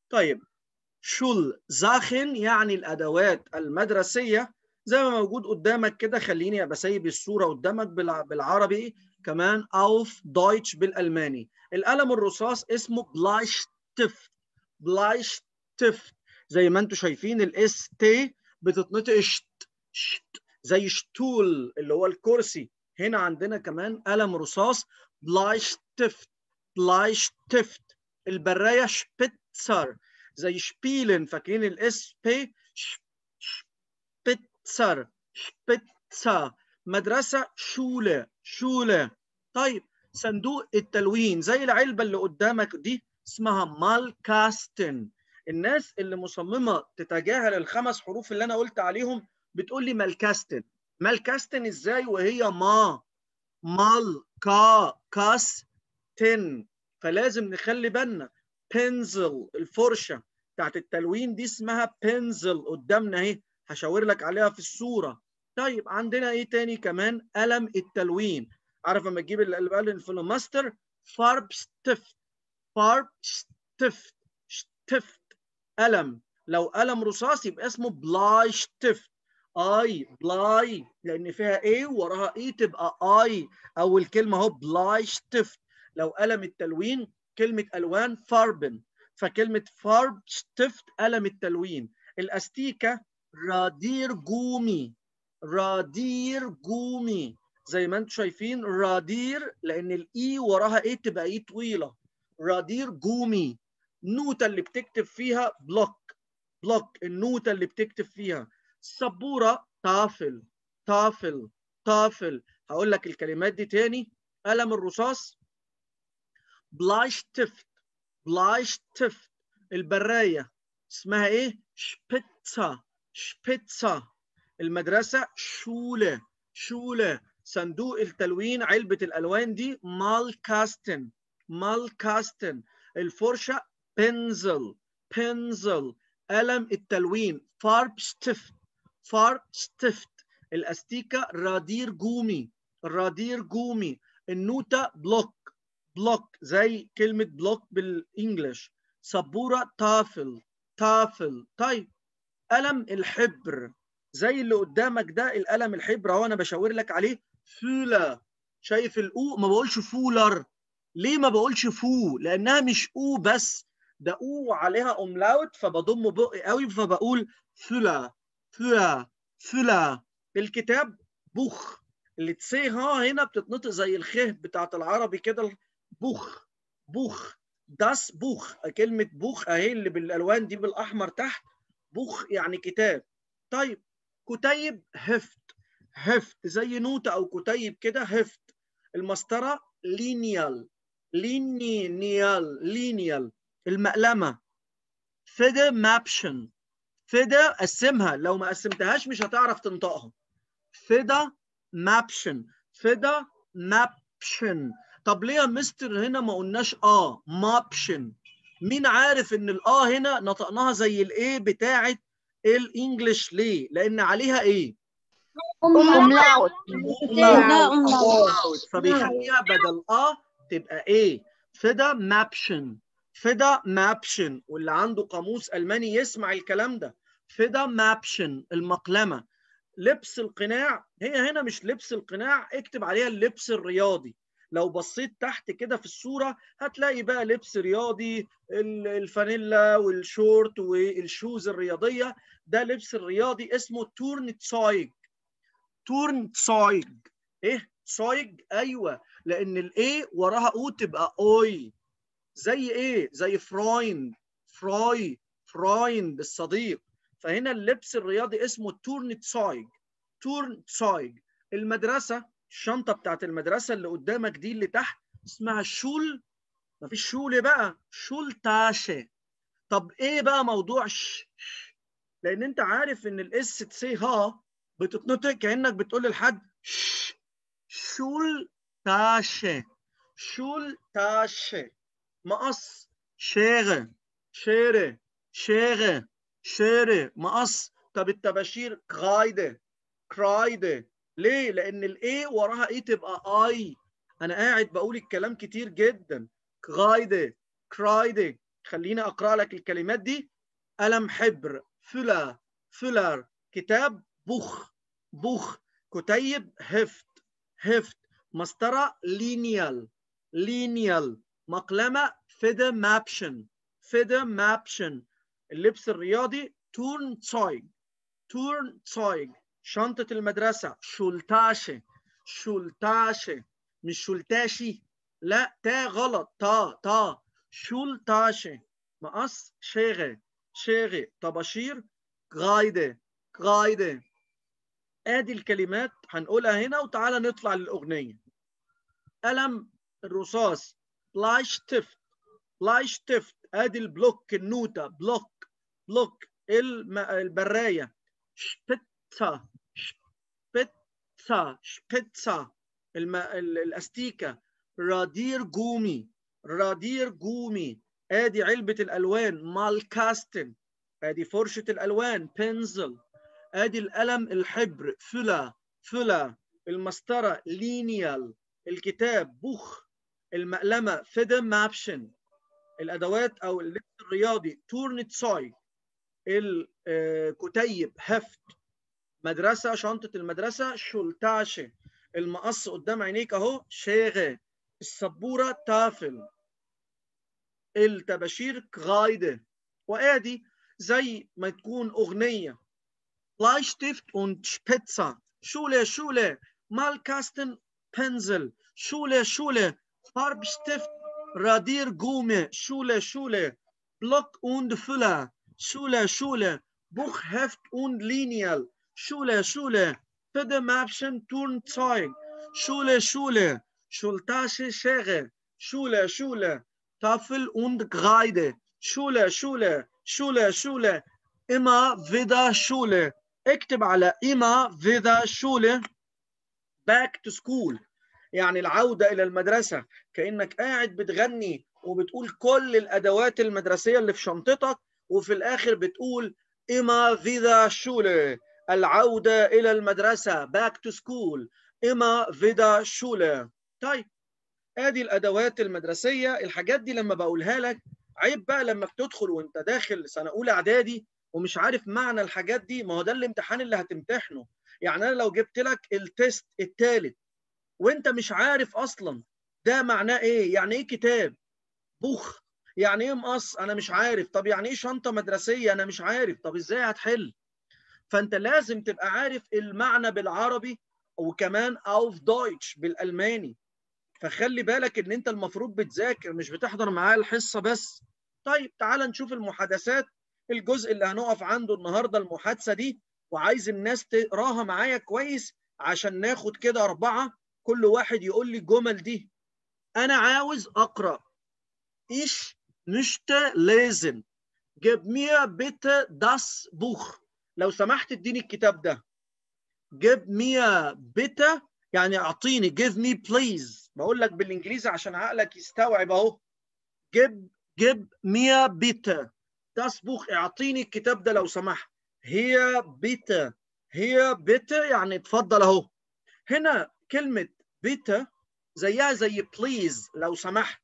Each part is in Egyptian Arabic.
طيب شول زاخن يعني الادوات المدرسيه زي ما موجود قدامك كده خليني ابقى سايب الصوره قدامك بالعربي كمان اوف دويتش بالالماني القلم الرصاص اسمه بلايشتفت بلايشتفت زي ما انتم شايفين الاس تي بتتنطق شت شت زي شتول اللي هو الكرسي هنا عندنا كمان قلم رصاص بلايشتفت بلايشتفت البرايه شبيتزر زي شبيلن فاكرين الاس بي شبيتزر شبيتزر مدرسه شوله شوله طيب صندوق التلوين زي العلبه اللي قدامك دي اسمها مالكاستن الناس اللي مصممه تتجاهل الخمس حروف اللي انا قلت عليهم بتقول لي مالكاستن مالكاستن ازاي وهي ما مال كا كاس تن فلازم نخلي بالنا بنزل الفرشه بتاعت التلوين دي اسمها بنزل قدامنا اهي هشاور لك عليها في الصوره طيب عندنا ايه تاني كمان قلم التلوين عارف لما تجيب القلم الفلوماستر فارب ستفت فارب ستفت ستفت قلم لو قلم رصاص يبقى اسمه بلاي شتفت اي بلاي لان فيها ايه وراها ايه تبقى اي اول كلمه اهو بلاي شتفت لو قلم التلوين كلمه الوان فاربن فكلمه فارب شتفت قلم التلوين الاستيكه رادير جومي رادير جومي زي ما انتم شايفين رادير لان الاي وراها ايه تبقى ايه طويله رادير جومي النوتة اللي بتكتب فيها بلوك بلوك النوتة اللي بتكتب فيها السبورة تافل تافل تافل هقول لك الكلمات دي تاني قلم الرصاص بلايشتفت بلايشتفت البراية اسمها ايه شبيتزا شبيتزا المدرسة شولة شولة صندوق التلوين علبة الألوان دي مالكاستن مالكاستن الفرشة بنزل بنزل قلم التلوين فارب ستفت فارب ستفت الاستيكة رادير جومي رادير جومي النوتة بلوك بلوك زي كلمة بلوك بالانجلش سبورة تافل تافل طيب قلم الحبر زي اللي قدامك ده القلم الحبر اهو انا بشاور لك عليه فولا شايف الاو ما بقولش فولر ليه ما بقولش فو لانها مش او بس ده او عليها املاوت فبضم بقي قوي فبقول فلا فلا فلا الكتاب بوخ اللي تسي ها هنا بتتنطق زي الخ بتاعت العربي كده بوخ بوخ داس بوخ كلمة بوخ اهي اللي بالالوان دي بالاحمر تحت بوخ يعني كتاب طيب كتيب هفت هفت زي نوتة او كتيب كده هفت المسطرة لينيال لينيال لينيال المقلمة فيدا مابشن فيدا قسمها لو ما قسمتهاش مش هتعرف تنطقها فيدا مابشن فيدا مابشن طب ليه يا مستر هنا ما قلناش اه مابشن مين عارف ان الاه هنا نطقناها زي الايه بتاعت الانجليش ليه لان عليها ايه أملاوت أملاوت فبيخليها بدل اه تبقى ايه فيدا مابشن فيدا مابشن واللي عنده قاموس الماني يسمع الكلام ده فيدا مابشن المقلمه لبس القناع هي هنا مش لبس القناع اكتب عليها اللبس الرياضي لو بصيت تحت كده في الصورة هتلاقي بقى لبس رياضي الفانيلا والشورت والشوز الرياضية ده لبس الرياضي اسمه تورن تسايج تورن تسايج ايه تسايج ايوه لان الايه وراها او تبقى اوي زي ايه زي فرايند فراي فرايند الصديق فهنا اللبس الرياضي اسمه تورن تسايج تورن تسايج المدرسه الشنطه بتاعت المدرسه اللي قدامك دي اللي تحت اسمها شول مفيش شول بقى شول تاشي طب ايه بقى موضوع ش لان انت عارف ان الاس تسي ها بتتنطق كانك بتقول لحد ش شول تاشي شول تاشي مقص شيغه شيره شيغه شيره مقص طب التباشير كرايده كرايده ليه؟ لأن الإيه وراها إيه تبقى أي. أنا قاعد بقول الكلام كتير جدا. كرايدة كرايدة خليني اقرا لك الكلمات دي قلم حبر فلا فلر كتاب بوخ بوخ كتيب هفت هفت مسطرة لينيال لينيال مقلمة فيدا مابشن فيدا مابشن اللبس الرياضي تورن تسايج تورن تسايج شنطة المدرسة شولتاشي شولتاشي مش شولتاشي لا تا غلط تا تا شولتاشي مقص شيغي شيغي طباشير غايدة غايدة ادي الكلمات هنقولها هنا وتعالى نطلع للاغنيه قلم الرصاص بلايشتفت بلايشتفت ادي البلوك النوتة بلوك بلوك الم... البرايه شبتسا شبتسا شبتسا الم... ال- الاستيكه رادير جومي رادير جومي ادي علبه الالوان مالكاستن ادي فرشه الالوان بنزل ادي القلم الحبر فلا فلا المسطره لينيال الكتاب بوخ المقلمه فيدم مابشن الادوات او اللبس الرياضي تورنت ساي الكتيب هفت مدرسه شنطه المدرسه شولتاشي المقص قدام عينيك اهو شاغه السبوره تافل التباشير كغايده وادي زي ما تكون اغنيه Bleistift und Spitzer. Schule, Schule. Malkasten, Pinsel. Schule, Schule. Farbstift, Radiergummi. Schule, Schule. Block und Füller. Schule, Schule. Buchheft und Lineal. Schule, Schule. Federmapschen, Turnzeug. Schule, Schule. Schultasche, Schere. Schule, Schule. Tafel und Kreide. Schule, Schule. Schule, Schule. Immer wieder Schule. اكتب على إما فيدا شولة باك تو سكول يعني العودة إلى المدرسة كأنك قاعد بتغني وبتقول كل الأدوات المدرسية اللي في شنطتك وفي الآخر بتقول إما فيدا شولة العودة إلى المدرسة باك تو سكول إما فيدا شولة طيب ادي الادوات المدرسيه الحاجات دي لما بقولها لك عيب بقى لما بتدخل وانت داخل سنه اولى اعدادي ومش عارف معنى الحاجات دي ما هو ده الامتحان اللي هتمتحنه يعني انا لو جبت لك التيست الثالث وانت مش عارف اصلا ده معناه ايه يعني ايه كتاب بوخ يعني ايه مقص انا مش عارف طب يعني ايه شنطه مدرسيه انا مش عارف طب ازاي هتحل فانت لازم تبقى عارف المعنى بالعربي وكمان auf دويتش بالالماني فخلي بالك ان انت المفروض بتذاكر مش بتحضر معاه الحصه بس طيب تعال نشوف المحادثات الجزء اللي هنقف عنده النهارده المحادثه دي وعايز الناس تقراها معايا كويس عشان ناخد كده اربعه كل واحد يقول لي الجمل دي انا عاوز اقرا ايش möchte lesen gib mir bitte das Buch لو سمحت اديني الكتاب ده gib mir bitte يعني اعطيني give me please بقول لك بالانجليزي عشان عقلك يستوعب اهو give give mir bitte das Buch اعطيني الكتاب ده لو سمحت هي bitte هي bitte يعني اتفضل اهو هنا كلمة bitte زيها زي please لو سمحت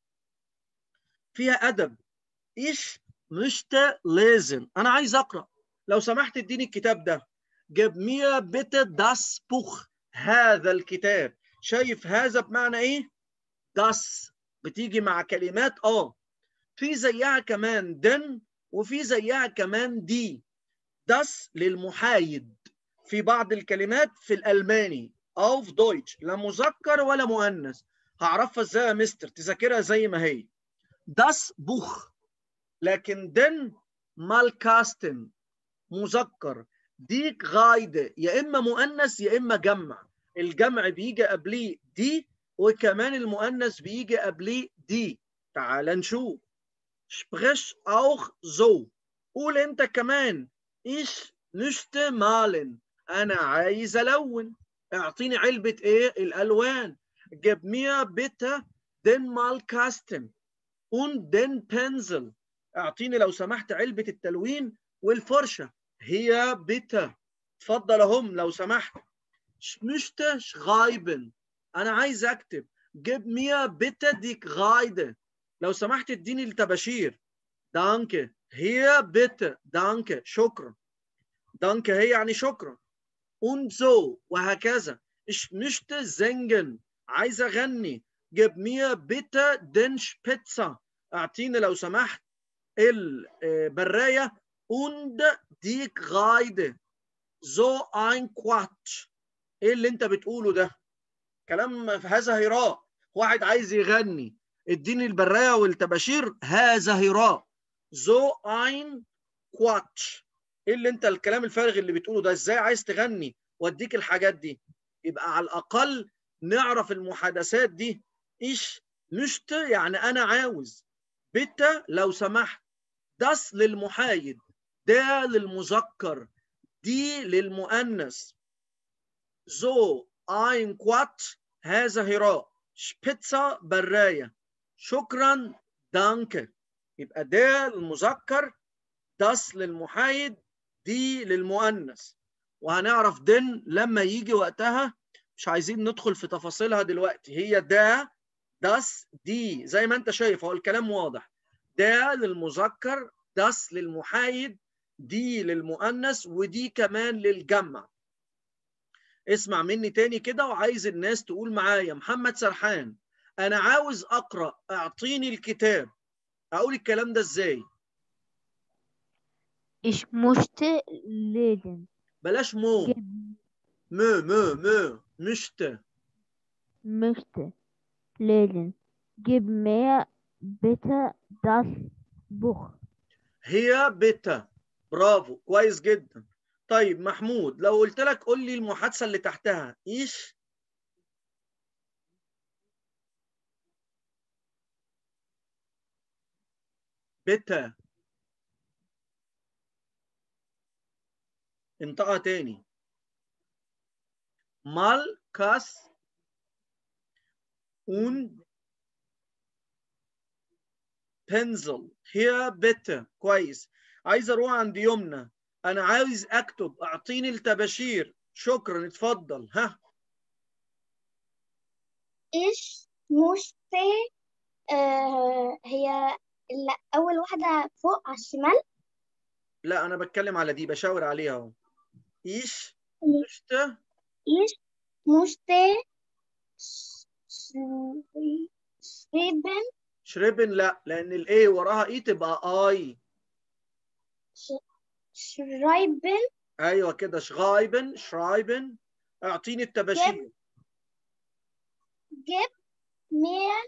فيها أدب إيش möchte lesen أنا عايز أقرأ لو سمحت اديني الكتاب ده gib mir bitte das Buch هذا الكتاب شايف هذا بمعنى ايه das بتيجي مع كلمات اه في زيها كمان دن وفي زيها كمان دي das للمحايد في بعض الكلمات في الالماني auf Deutsch لا مذكر ولا مؤنث هعرفها ازاي يا مستر تذاكرها زي ما هي das Buch لكن دن مالكاستن مذكر ديك غايدة يا إما مؤنث يا إما جمع الجمع بيجي قبليه دي وكمان المؤنث بيجي قبليه دي تعال نشوف sprich auch so قول انت كمان ich möchte malen انا عايز الون اعطيني علبة ايه الالوان gib mir bitte den Malkasten und den Pinsel اعطيني لو سمحت علبة التلوين والفرشة هي bitte اتفضل اهم لو سمحت ich möchte schreiben انا عايز اكتب gib mir bitte die Kreide لو سمحت اديني التباشير danke hier bitte danke شكرا danke هي يعني شكرا und so وهكذا ich möchte singen عايز اغني gib mir bitte den Spitzer اعطيني لو سمحت البرايه und die Kreide so ein Quatsch ايه اللي انت بتقوله ده كلام في هذا هراء واحد عايز يغني اديني البرايه والتباشير هذا هراء زو ein Quatsch ايه اللي انت الكلام الفارغ اللي بتقوله ده ازاي عايز تغني واديك الحاجات دي يبقى على الاقل نعرف المحادثات دي ايش مشت يعني انا عاوز بت لو سمحت das للمحايد ده للمذكر دي للمؤنث زو ein Quatsch هذا هراء شبيتزا براية شكرا دانك يبقى ده للمذكر das للمحايد دي للمؤنث وهنعرف دن لما يجي وقتها مش عايزين ندخل في تفاصيلها دلوقتي هي ده das دي زي ما انت شايف هو الكلام واضح ده للمذكر das للمحايد دي للمؤنث ودي كمان للجمع اسمع مني تاني كده وعايز الناس تقول معايا محمد سرحان انا عاوز اقرا اعطيني الكتاب اقول الكلام ده ازاي Ich möchte lesen. بلاش مو Gib مو مو مو مشت möchte lesen. Gib mir bitte das Buch. هي بتا برافو كويس جدا طيب محمود لو قلت لك قول لي المحادثه اللي تحتها ايش بتا انطقها تاني مال كاس und بنزل هي بيتا كويس عايز اروح عند يمنى انا عايز اكتب اعطيني التباشير شكرا اتفضل ها Ich möchte آه هي لا أول واحدة فوق على الشمال لا انا بتكلم على دي بشاور عليها اهو ايش مشت Ich möchte sch- sch- schreiben شريبن لا لان الاي وراها اي تبقى اي schreiben ايوه كده شغايبن شرايبن اعطيني التباشير gib mir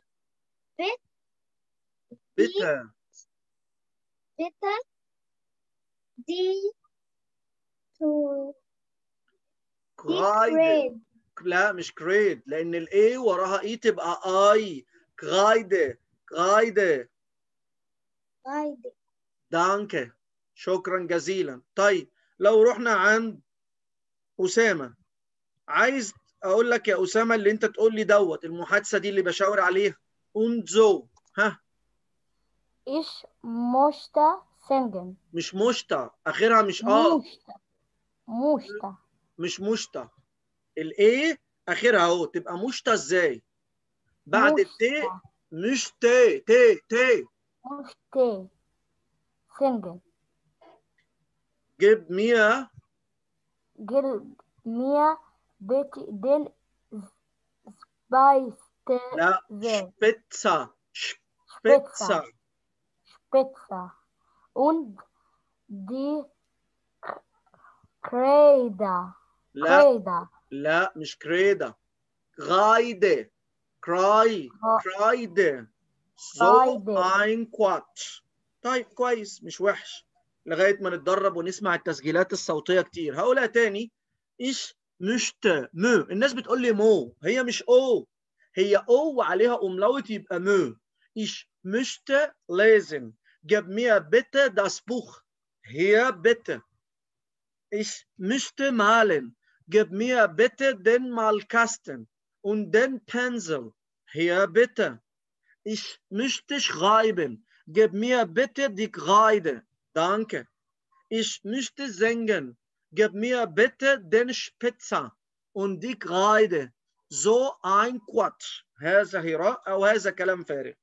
بتا bitte die to die غايدة grade لا مش جريد لان الاي وراها اي تبقى اي غايدة غايدة grade دانكه شكرا جزيلا طيب لو رحنا عند أسامة عايز أقول لك يا أسامة اللي أنت تقول لي دوت المحادثة دي اللي بشاور عليها أنزو ها Ich möchte singen. مش مشتى آخرها مش آه Möchte. Möchte. مش مشتى الإيه آخرها أهو تبقى مشتى إزاي؟ بعد التي Möchte. مش تي تي تي Möchte singen. جيب مية Gib mir bitte den Speiste لا شبيتزا شبيتزا Spitze und die K- Kräder. لا Kräder. لا مش كريدا غايدة كراي غا- كرايدة سو غايدة. اين كواتش طيب كويس مش وحش لغاية ما نتدرب ونسمع التسجيلات الصوتية كتير هقولها تاني ايش مشت مو الناس بتقول لي مو هي مش او هي او وعليها املاوت يبقى مو ايش مشت لازم جاب ميا bitte das Buch hier bitte ich möchte malen gib mir bitte den Malkasten und den Pinsel. Hier bitte. Ich möchte schreiben. Gib mir bitte die Kreide. Danke. Ich möchte singen. Gib mir bitte den Spitzer und die Kreide. So ein Quatsch. هذا هراء أو هذا كلام فارغ.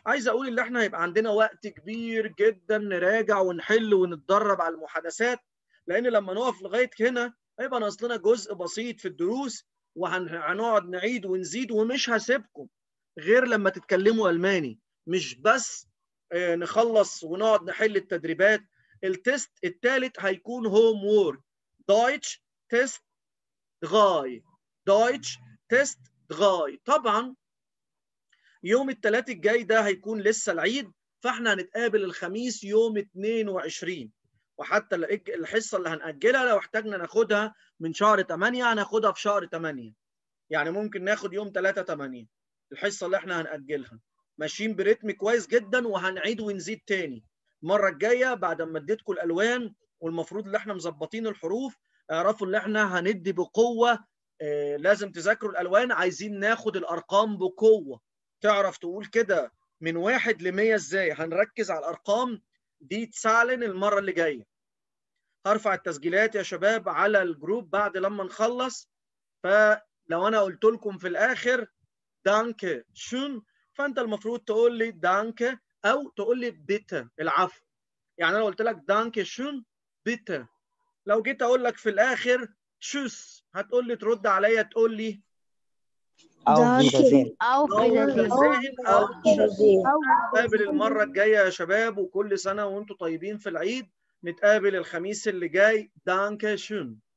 عايز اقول ان احنا هيبقى عندنا وقت كبير جدا نراجع ونحل ونتدرب على المحادثات لان لما نقف لغايه هنا هيبقى ناقص لنا جزء بسيط في الدروس وهنقعد نعيد ونزيد ومش هسيبكم غير لما تتكلموا الماني مش بس آه، نخلص ونقعد نحل التدريبات التست الثالث هيكون هوم وورك دويتش تيست غاي دويتش تيست غاي طبعا يوم الثلاث الجاي ده هيكون لسه العيد فاحنا هنتقابل الخميس يوم 22 وحتى الإج- الحصه اللي هنأجلها لو احتاجنا ناخدها من شهر 8 هناخدها في شهر 8 يعني ممكن ناخد يوم 3 8 الحصه اللي احنا هنأجلها ماشيين برتم كويس جدا وهنعيد ونزيد تاني المره الجايه بعد ما اديتكم الالوان والمفروض ان احنا مظبطين الحروف اعرفوا ان احنا هندي بقوه آه، لازم تذاكروا الالوان عايزين ناخد الارقام بقوه تعرف تقول كده من واحد ل 100 ازاي هنركز على الارقام دي تسالن المره اللي جايه هرفع التسجيلات يا شباب على الجروب بعد لما نخلص فلو انا قلت لكم في الاخر دانك شون فانت المفروض تقول لي دانك او تقول لي بيتا العفو يعني انا قلت لك دانك شون بيتا لو جيت اقول لك في الاخر شوس هتقول لي ترد عليا تقول لي Auf Wiedersehen. أو أو بلدين Wiedersehen أو تشوس أو نتقابل المرة الجاية يا شباب وكل سنة وانتم طيبين في العيد نتقابل الخميس اللي جاي دانكا شون